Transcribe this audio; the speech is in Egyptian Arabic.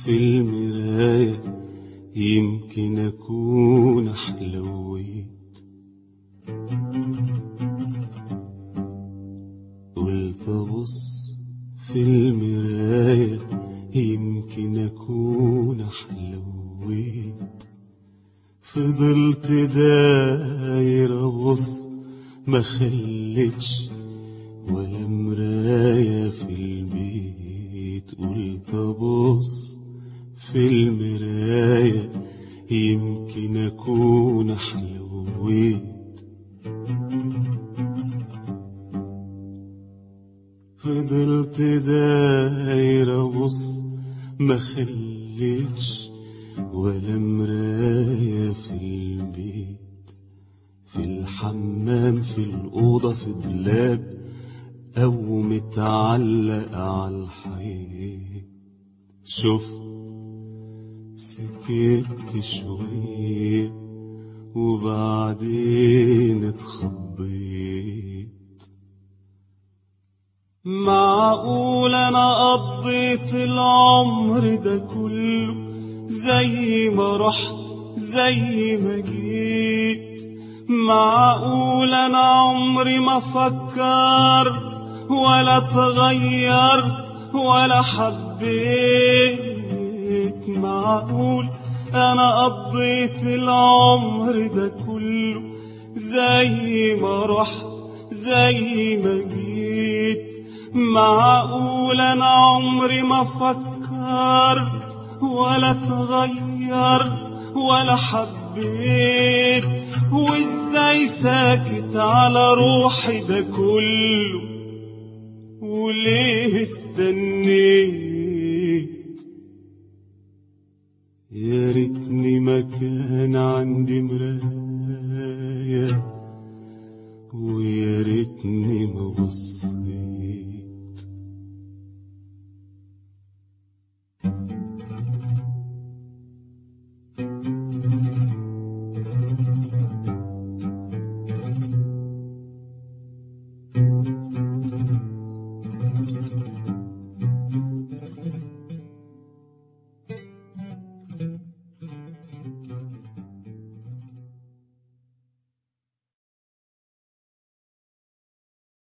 في المراية يمكن أكون حلويت قلت أبص في المراية يمكن أكون حلويت فضلت داير أبص ما خلتش ولا مراية في البيت قلت أبص في المراية يمكن أكون حلويت فضلت داير أبص ما خلتش ولا مراية في البيت في الحمام في الأوضة في الدولاب أو متعلق على الحيط شفت سكت شوية وبعدين اتخضيت معقول أنا قضيت العمر ده كله زي ما رحت زي ما جيت معقول أنا عمري ما فكرت ولا اتغيرت ولا حبيت معقول أنا قضيت العمر ده كله زي ما رحت زي ما جيت معقول أنا عمري ما فكرت ولا اتغيرت ولا حبيت وازاي ساكت على روحي ده كله وليه استنيت يا ريتني ما كان عندي مراية ويا ريتني ما بصيت